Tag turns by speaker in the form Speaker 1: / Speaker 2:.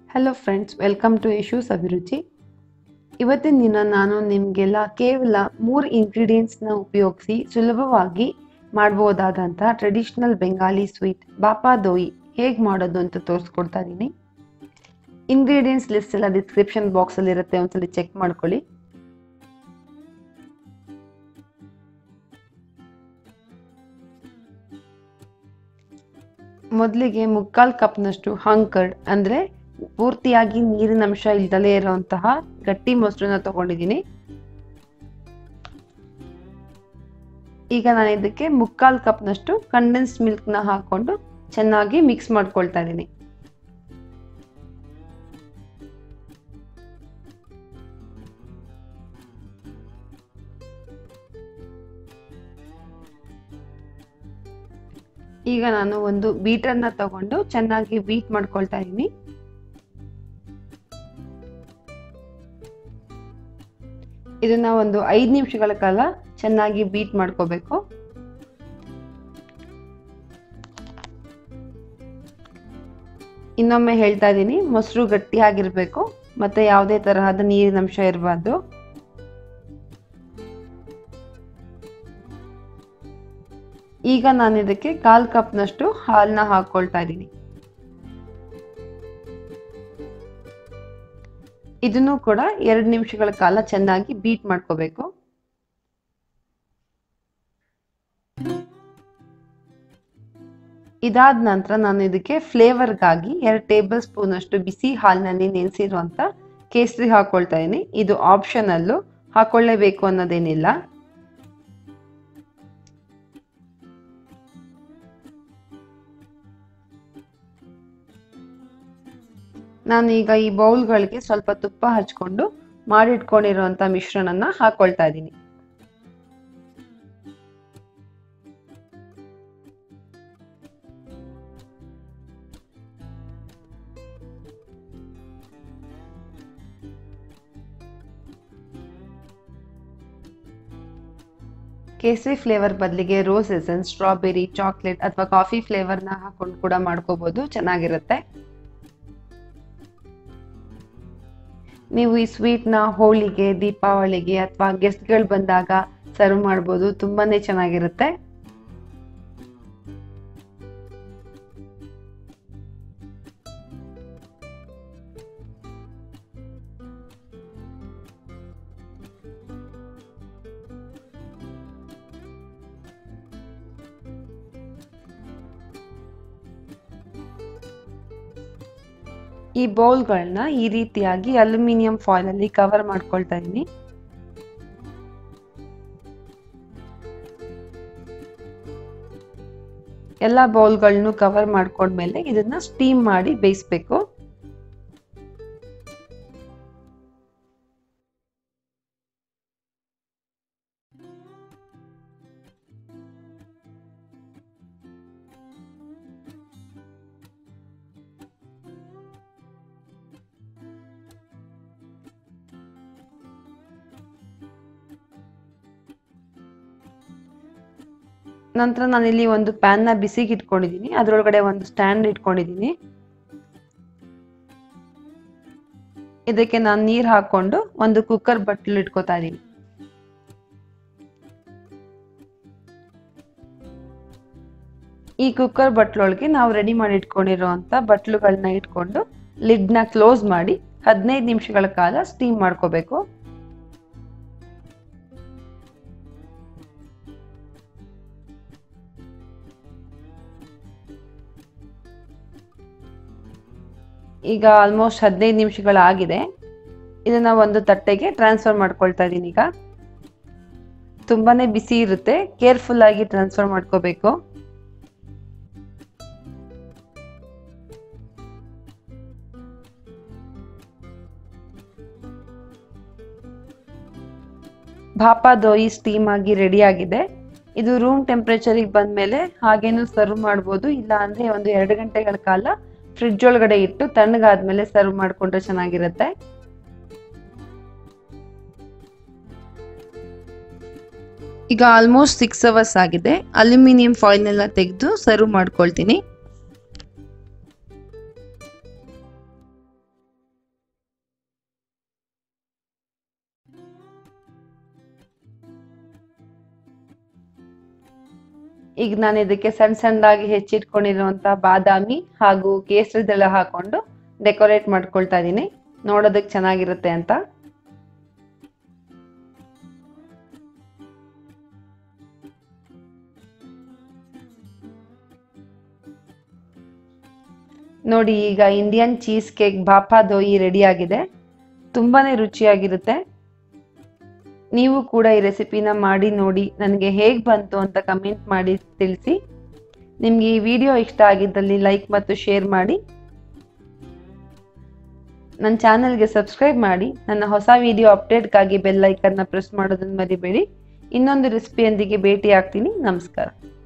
Speaker 1: hello friends welcome to issues Abhiruchi ಇವತ್ತಿನ ದಿನ ನಾನು ನಿಮಗೆಲ್ಲ ಕೇವಲ ಮೂರು ಇಂಗ್ರೀಡಿಯೆಂಟ್ಸ್ನ ಉಪಯೋಗಿಸಿ ಸುಲಭವಾಗಿ ಮಾಡ್ಬೋದಾದಂಥ ಟ್ರೆಡಿಷ್ನಲ್ ಬೆಂಗಾಲಿ ಸ್ವೀಟ್ ಬಾಪಾ ದೋಯಿ ಹೇಗೆ ಮಾಡೋದು ಅಂತ ತೋರಿಸ್ಕೊಡ್ತಾ ಇದ್ದೀನಿ ಇಂಗ್ರೀಡಿಯೆಂಟ್ಸ್ ಲಿಸ್ಟ್ ಎಲ್ಲ ಡಿಸ್ಕ್ರಿಪ್ಷನ್ ಬಾಕ್ಸಲ್ಲಿ ಇರುತ್ತೆ ಒಂದ್ಸಲಿ ಚೆಕ್ ಮಾಡ್ಕೊಳ್ಳಿ ಮೊದಲಿಗೆ ಮುಕ್ಕಾಲು ಕಪ್ನಷ್ಟು ಹಂಕರ್ಡ್ ಅಂದರೆ ಪೂರ್ತಿಯಾಗಿ ನೀರಿನ ಅಂಶ ಇಲ್ದಲೇ ಇರುವಂತಹ ಗಟ್ಟಿ ಮೊಸರನ್ನ ತಗೊಂಡಿದ್ದೀನಿ ಈಗ ನಾನು ಇದಕ್ಕೆ ಮುಕ್ಕಾಲು ಕಪ್ನಷ್ಟು ಕಂಡೆನ್ಸ್ಡ್ ಮಿಲ್ಕ್ನ ಹಾಕೊಂಡು ಚೆನ್ನಾಗಿ ಮಿಕ್ಸ್ ಮಾಡ್ಕೊಳ್ತಾ ಇದ್ದೀನಿ ಈಗ ನಾನು ಒಂದು ಬೀಟರ್ನ ತಗೊಂಡು ಚೆನ್ನಾಗಿ ಬೀಟ್ ಮಾಡ್ಕೊಳ್ತಾ ಇದ್ದೀನಿ ಇದನ್ನ ಒಂದು ಐದು ನಿಮಿಷಗಳ ಕಾಲ ಚೆನ್ನಾಗಿ ಬೀಟ್ ಮಾಡ್ಕೋಬೇಕು ಇನ್ನೊಮ್ಮೆ ಹೇಳ್ತಾ ಇದ್ದೀನಿ ಮೊಸರು ಗಟ್ಟಿಯಾಗಿರ್ಬೇಕು ಮತ್ತೆ ಯಾವುದೇ ತರಹದ ನೀರಿನ ಅಂಶ ಇರಬಾರ್ದು ಈಗ ನಾನು ಇದಕ್ಕೆ ಕಾಲ್ ಕಪ್ನಷ್ಟು ಹಾಲನ್ನ ಹಾಕೊಳ್ತಾ ಇದ್ದೀನಿ ಇದನ್ನು ಕೂಡ ಎರಡು ನಿಮಿಷಗಳ ಕಾಲ ಚೆನ್ನಾಗಿ ಬೀಟ್ ಮಾಡ್ಕೋಬೇಕು ಇದಾದ ನಂತರ ನಾನು ಇದಕ್ಕೆ ಫ್ಲೇವರ್ಗಾಗಿ ಎರಡು ಟೇಬಲ್ ಸ್ಪೂನ್ ಅಷ್ಟು ಬಿಸಿ ಹಾಲಿನಲ್ಲಿ ನೆನೆಸಿರುವಂತ ಕೇಸರಿ ಹಾಕೊಳ್ತಾ ಇದ್ದೀನಿ ಇದು ಆಪ್ಷನಲ್ಲು ಹಾಕೊಳ್ಳೇಬೇಕು ಅನ್ನೋದೇನಿಲ್ಲ ನಾನು ಈಗ ಈ ಬೌಲ್ಗಳಿಗೆ ಸ್ವಲ್ಪ ತುಪ್ಪ ಹಚ್ಕೊಂಡು ಮಾಡಿಟ್ಕೊಂಡಿರುವಂತ ಮಿಶ್ರಣನ ಹಾಕೊಳ್ತಾ ಇದ್ದೀನಿ ಕೇಸರಿ ಫ್ಲೇವರ್ ಬದಲಿಗೆ ರೋಸ್ ಎಸೆನ್ಸ್ ಸ್ಟ್ರಾಬೆರಿ ಚಾಕ್ಲೇಟ್ ಅಥವಾ ಕಾಫಿ ಫ್ಲೇವರ್ನ ಹಾಕೊಂಡು ಕೂಡ ಮಾಡ್ಕೋಬಹುದು ಚೆನ್ನಾಗಿರುತ್ತೆ ನೀವು ಈ ಸ್ವೀಟ್ನ ಹೋಳಿಗೆ ದೀಪಾವಳಿಗೆ ಅಥವಾ ಗೆಸ್ಟ್ಗಳು ಬಂದಾಗ ಸರ್ವ್ ಮಾಡ್ಬೋದು ತುಂಬಾನೇ ಚೆನ್ನಾಗಿರುತ್ತೆ ಈ ಬೌಲ್ಗಳನ್ನ ಈ ರೀತಿಯಾಗಿ ಅಲ್ಯೂಮಿನಿಯಂ ಫಾಯಿಲ್ ಅಲ್ಲಿ ಕವರ್ ಮಾಡ್ಕೊಳ್ತಾ ಇದ್ದೀನಿ ಎಲ್ಲ ಬೌಲ್ಗಳನ್ನು ಕವರ್ ಮಾಡ್ಕೊಂಡ್ಮೇಲೆ ಇದನ್ನ ಸ್ಟೀಮ್ ಮಾಡಿ ಬೇಯಿಸ್ಬೇಕು ನಂತರ ನಾನಿಲ್ಲಿ ಒಂದು ಪ್ಯಾನ್ನ ಬಿಸಿಗೆ ಇಟ್ಕೊಂಡಿದ್ದೀನಿ ಅದರೊಳಗಡೆ ಒಂದು ಸ್ಟ್ಯಾಂಡ್ ಇಟ್ಕೊಂಡಿದ್ದೀನಿ ಇದಕ್ಕೆ ನಾನು ನೀರು ಹಾಕೊಂಡು ಒಂದು ಕುಕ್ಕರ್ ಬಟ್ಲು ಇಟ್ಕೋತಾ ಇದ್ದೀನಿ ಈ ಕುಕ್ಕರ್ ಬಟ್ಲೊಳಗೆ ನಾವು ರೆಡಿ ಮಾಡಿ ಇಟ್ಕೊಂಡಿರುವಂತ ಬಟ್ಲುಗಳನ್ನ ಇಟ್ಕೊಂಡು ಲಿಡ್ನ ಕ್ಲೋಸ್ ಮಾಡಿ ಹದಿನೈದು ನಿಮಿಷಗಳ ಕಾಲ ಸ್ಟೀಮ್ ಮಾಡ್ಕೋಬೇಕು ಈಗ ಆಲ್ಮೋಸ್ಟ್ ಹದಿನೈದು ನಿಮಿಷಗಳಾಗಿದೆ ಇದನ್ನ ಒಂದು ತಟ್ಟೆಗೆ ಟ್ರಾನ್ಸ್ಫರ್ ಮಾಡ್ಕೊಳ್ತಾ ಇದ್ದೀನಿ ಈಗ ತುಂಬಾನೇ ಬಿಸಿ ಇರುತ್ತೆ ಕೇರ್ಫುಲ್ ಆಗಿ ಟ್ರಾನ್ಸ್ಫರ್ ಮಾಡ್ಕೋಬೇಕು ಭಾಪಾ ದೋಯಿ ಸ್ಟೀಮ್ ಆಗಿ ರೆಡಿ ಆಗಿದೆ ಇದು ರೂಮ್ ಟೆಂಪ್ರೇಚರಿಗೆ ಬಂದ್ಮೇಲೆ ಹಾಗೇನು ಸರ್ವ್ ಮಾಡ್ಬೋದು ಇಲ್ಲ ಅಂದ್ರೆ ಒಂದು ಎರಡು ಗಂಟೆಗಳ ಕಾಲ ಫ್ರಿಡ್ಜ್ ಒಳಗಡೆ ಇಟ್ಟು ತಣ್ಣಗಾದ್ಮೇಲೆ ಸರ್ವ್ ಮಾಡ್ಕೊಂಡ್ರೆ ಚೆನ್ನಾಗಿರುತ್ತೆ ಈಗ ಆಲ್ಮೋಸ್ಟ್ ಸಿಕ್ಸ್ ಅವರ್ಸ್ ಆಗಿದೆ ಅಲ್ಯೂಮಿನಿಯಂ ಫಾಯಿಲ್ನೆಲ್ಲ ತೆಗೆದು ಸರ್ವ್ ಮಾಡ್ಕೊಳ್ತೀನಿ ಈಗ ನಾನು ಇದಕ್ಕೆ ಸಣ್ಣ ಸಣ್ಣದಾಗಿ ಹೆಚ್ಚಿಟ್ಕೊಂಡಿರುವಂಥ ಬಾದಾಮಿ ಹಾಗೂ ಕೇಸರಿ ದಳ ಹಾಕೊಂಡು ಡೆಕೋರೇಟ್ ಮಾಡ್ಕೊಳ್ತಾ ಇದ್ದೀನಿ ನೋಡೋದಕ್ಕೆ ಚೆನ್ನಾಗಿರುತ್ತೆ ಅಂತ ನೋಡಿ ಈಗ Indian cheesecake bhapa doi ready ಆಗಿದೆ ತುಂಬಾನೇ ರುಚಿಯಾಗಿರುತ್ತೆ ನೀವು ಕೂಡ ಈ ರೆಸಿಪಿನ ಮಾಡಿ ನೋಡಿ ನನಗೆ ಹೇಗೆ ಬಂತು ಅಂತ ಕಮೆಂಟ್ ಮಾಡಿ ತಿಳಿಸಿ ನಿಮಗೆ ಈ ವಿಡಿಯೋ ಇಷ್ಟ ಆಗಿದ್ದಲ್ಲಿ ಲೈಕ್ ಮತ್ತು ಶೇರ್ ಮಾಡಿ ನನ್ನ ಚಾನಲ್ಗೆ ಸಬ್ಸ್ಕ್ರೈಬ್ ಮಾಡಿ ನನ್ನ ಹೊಸ ವಿಡಿಯೋ ಅಪ್ಡೇಟ್ಗಾಗಿ ಬೆಲ್ ಐಕನ್ನ ಪ್ರೆಸ್ ಮಾಡೋದನ್ನು ಮರಿಬೇಡಿ ಇನ್ನೊಂದು ರೆಸಿಪಿಯೊಂದಿಗೆ ಭೇಟಿ ಆಗ್ತೀನಿ ನಮಸ್ಕಾರ